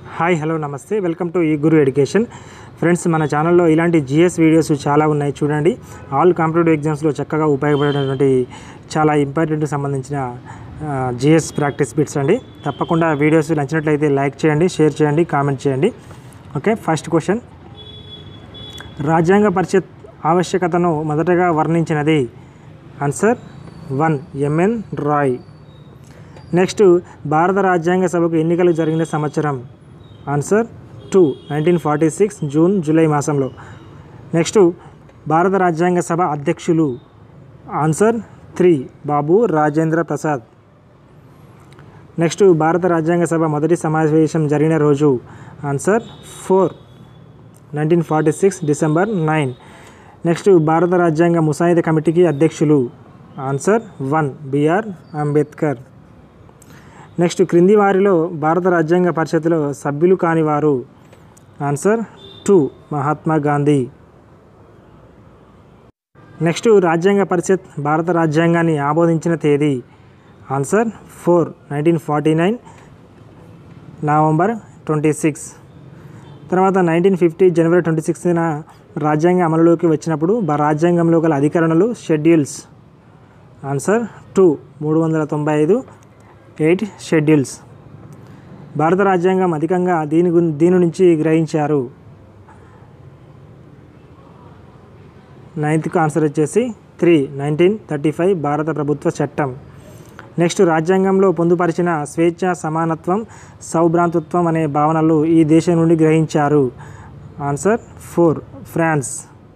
hi hello namaste welcome to ఈ Guru education friends మన ఛానల్లో ఇలాంటి జిఎస్ వీడియోస్ చాలా ఉన్నాయి చూడండి ఆల్ కాంపిటేటివ్ ఎగ్జామ్స్లో చక్కగా ఉపయోగపడేటువంటి చాలా ఇంపార్టెంట్ సంబంధించిన జిఎస్ ప్రాక్టీస్ బిట్స్ అండి తప్పకుండా వీడియోస్ నచ్చినట్లయితే లైక్ చేయండి షేర్ చేయండి కామెంట్ చేయండి ఓకే ఫస్ట్ క్వశ్చన్ రాజ్యాంగ పరిషత్ ఆవశ్యకతను మొదటగా వర్ణించినది answer one MN Roy next భారత రాజ్యాంగ సభకు ఎన్నికలు జరిగిన సంవత్సరం answer two nineteen forty six June July మాసంలో నెక్స్ట్ భారత రాజ్యాంగ సభ అధ్యక్షులు answer three Babu Rajendra Prasad next భారత రాజ్యాంగ సభ మొదటి సమావేశం జరిగిన రోజు answer four nineteen forty six December nine next భారత రాజ్యాంగ ముసాయిదా కమిటీకి అధ్యక్షులు answer one BR Ambedkar next క్రింది వారిలో భారత రాజ్యాంగ పరిషత్తులో సభ్యులు కాని వారు answer two Mahatma Gandhi next రాజ్యాంగ పరిషత్ భారత రాజ్యాంగాన్ని ఆమోదించిన తేదీ answer four nineteen forty nine November twenty six తర్వాత నైన్టీన్ ఫిఫ్టీ జనవరి ట్వంటీ సిక్స్న రాజ్యాంగం అమలులోకి వచ్చినప్పుడు బ- రాజ్యాంగంలో గల అధికరణలు షెడ్యూల్స్ ఆన్సర్ టూ మూడు వందల తొంభై ఐదు ఎయిట్ షెడ్యూల్స్ భారత రాజ్యాంగం అధికంగా దీని గురి దీని నుంచి గ్రహించారు నైన్త్కి ఆన్సర్ వచ్చేసి త్రీ నైన్టీన్ థర్టీ ఫైవ్ భారత ప్రభుత్వ చట్టం నెక్స్ట్ రాజ్యాంగంలో పొందుపరిచిన స్వేచ్ఛ సమానత్వం సౌభ్రాంతత్వం అనే భావనలు ఈ దేశం నుండి గ్రహించారు ఆన్సర్ ఫోర్ ఫ్రాన్స్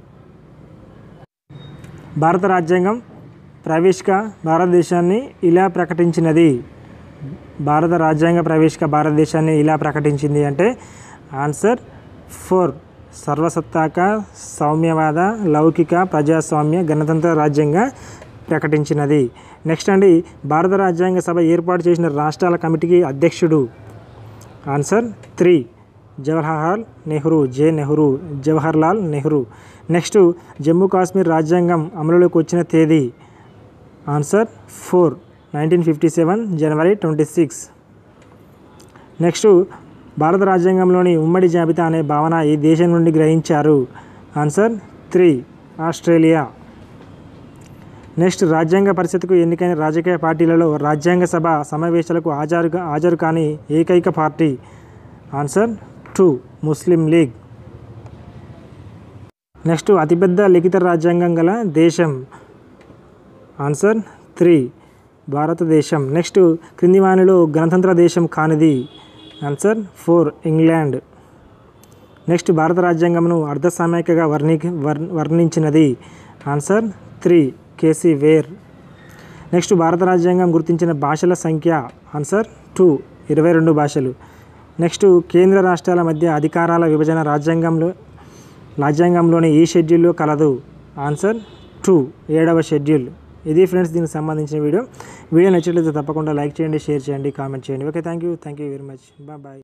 భారత రాజ్యాంగం ప్రవేశిక భారతదేశాన్ని ఇలా ప్రకటించినది భారత రాజ్యాంగ ప్రవేశిక భారతదేశాన్ని ఇలా ప్రకటించింది అంటే ఆన్సర్ ఫోర్ సర్వసత్తాక సౌమ్యవాద లౌకిక ప్రజాస్వామ్య గణతంత్ర రాజ్యంగా ప్రకటించినది నెక్స్ట్ అండి భారత రాజ్యాంగ సభ ఏర్పాటు చేసిన రాష్ట్రాల కమిటీకి అధ్యక్షుడు answer three Jawaharlal Nehru J Nehru Jawaharlal Nehru next Jammu Kashmir రాజ్యాంగం అమలులోకి వచ్చిన తేదీ answer four nineteen fifty seven జనవరి ట్వంటీ సిక్స్ నెక్స్ట్ భారత రాజ్యాంగంలోని ఉమ్మడి జాబితా అనే భావన ఈ దేశం నుండి గ్రహించారు ఆన్సర్ త్రీ ఆస్ట్రేలియా నెక్స్ట్ రాజ్యాంగ పరిషత్కు ఎన్నికైన రాజకీయ పార్టీలలో రాజ్యాంగ సభ సమావేశాలకు హాజరుగా హాజరు కాని ఏకైక party answer two Muslim league next అతిపెద్ద లిఖిత రాజ్యాంగం గల దేశం ఆన్సర్ త్రీ భారతదేశం నెక్స్ట్ క్రింది వానిలో గణతంత్ర దేశం కానిది ఆన్సర్ ఫోర్ ఇంగ్లాండ్ నెక్స్ట్ భారత రాజ్యాంగంను అర్ధ సామాయికగా వర్ణి వర్ వర్ణించినది answer three KC Wheare next భారత రాజ్యాంగం గుర్తించిన భాషల సంఖ్య ఆన్సర్ టూ ఇరవై రెండు భాషలు నెక్స్ట్ కేంద్ర రాష్ట్రాల మధ్య అధికారాల విభజన రాజ్యాంగంలో రాజ్యాంగంలోని ఈ షెడ్యూల్లో కలదు ఆన్సర్ టూ ఏడవ షెడ్యూల్ ఇది ఫ్రెండ్స్ దీనికి సంబంధించిన వీడియో వీడియో నచ్చినట్లయితే తప్పకుండా లైక్ చేయండి షేర్ చేయండి కామెంట్ చేయండి okay thank you thank you very much bye